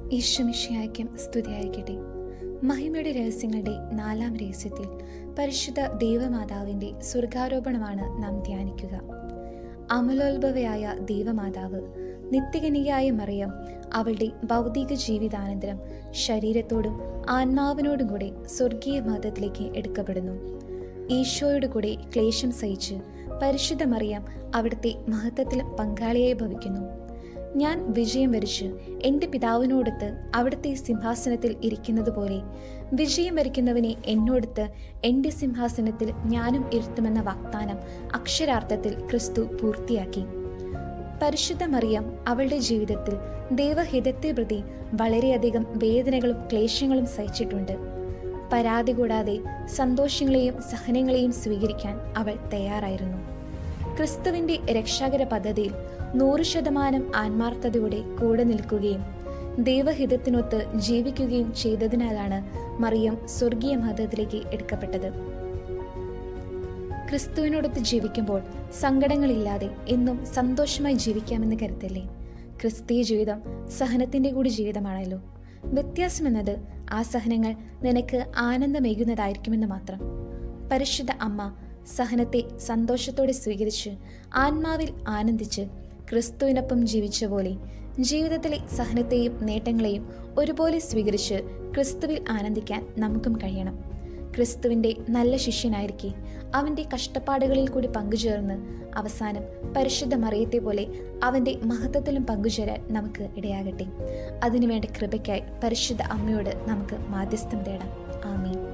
ഈശ്വമിഷയായ്ക്കും സ്തുതിയായിരിക്കട്ടെ മഹിമയുടെ രഹസ്യങ്ങളുടെ നാലാം രഹസ്യത്തിൽ പരിശുദ്ധ ദൈവമാതാവിൻ്റെ സ്വർഗാരോപണമാണ് നാം ധ്യാനിക്കുക അമലോത്ഭവയായ ദൈവമാതാവ് നിത്യകനികയായ മറിയം അവളുടെ ഭൗതിക ജീവിതാനന്തരം ശരീരത്തോടും ആത്മാവിനോടും കൂടെ സ്വർഗീയ മതത്തിലേക്ക് എടുക്കപ്പെടുന്നു ഈശോയുടെ കൂടെ ക്ലേശം സഹിച്ച് പരിശുദ്ധ മറിയം അവിടുത്തെ മഹത്വത്തിൽ പങ്കാളിയായി ഭവിക്കുന്നു ഞാൻ വിജയം വരിച്ച് എൻ്റെ പിതാവിനോടൊത്ത് അവിടുത്തെ സിംഹാസനത്തിൽ ഇരിക്കുന്നത് പോലെ വിജയം വരിക്കുന്നവനെ എന്നോടൊത്ത് എൻ്റെ സിംഹാസനത്തിൽ ഞാനും ഇരുത്തുമെന്ന വാഗ്ദാനം അക്ഷരാർത്ഥത്തിൽ ക്രിസ്തു പൂർത്തിയാക്കി പരിശുദ്ധ മറിയം അവളുടെ ജീവിതത്തിൽ ദൈവഹിതത്തെ പ്രതി വളരെയധികം വേദനകളും ക്ലേശങ്ങളും സഹിച്ചിട്ടുണ്ട് പരാതി കൂടാതെ സന്തോഷങ്ങളെയും സഹനങ്ങളെയും സ്വീകരിക്കാൻ അവൾ തയ്യാറായിരുന്നു ക്രിസ്തുവിന്റെ രക്ഷാകര പദ്ധതിയിൽ നൂറ് ശതമാനം ആത്മാർത്ഥതയോടെ കൂടെ നിൽക്കുകയും ദൈവഹിതത്തിനൊത്ത് ജീവിക്കുകയും ചെയ്തതിനാലാണ് മറിയം സ്വർഗീയ മതത്തിലേക്ക് എടുക്കപ്പെട്ടത് ക്രിസ്തുവിനോടൊത്ത് ജീവിക്കുമ്പോൾ സങ്കടങ്ങളില്ലാതെ എന്നും സന്തോഷമായി ജീവിക്കാമെന്ന് കരുതല്ലേ ക്രിസ്തീയ ജീവിതം സഹനത്തിന്റെ കൂടി ജീവിതമാണല്ലോ വ്യത്യാസമെന്നത് ആ സഹനങ്ങൾ നിനക്ക് ആനന്ദമേകുന്നതായിരിക്കുമെന്ന് മാത്രം പരിശുദ്ധ അമ്മ സഹനത്തെ സന്തോഷത്തോടെ സ്വീകരിച്ച് ആത്മാവിൽ ആനന്ദിച്ച് ക്രിസ്തുവിനൊപ്പം ജീവിച്ച പോലെ ജീവിതത്തിലെ സഹനത്തെയും നേട്ടങ്ങളെയും ഒരുപോലെ സ്വീകരിച്ച് ക്രിസ്തുവിൽ ആനന്ദിക്കാൻ നമുക്കും കഴിയണം ക്രിസ്തുവിൻ്റെ നല്ല ശിഷ്യനായിരിക്കെ അവൻ്റെ കഷ്ടപ്പാടുകളിൽ കൂടി പങ്കുചേർന്ന് അവസാനം പരിശുദ്ധ മറിയത്തെ പോലെ അവൻ്റെ മഹത്വത്തിലും പങ്കുചേരാൻ നമുക്ക് ഇടയാകട്ടെ അതിനുവേണ്ട കൃപയ്ക്കായി പരിശുദ്ധ അമ്മയോട് നമുക്ക് മാധ്യസ്ഥം തേടാം ആമീൻ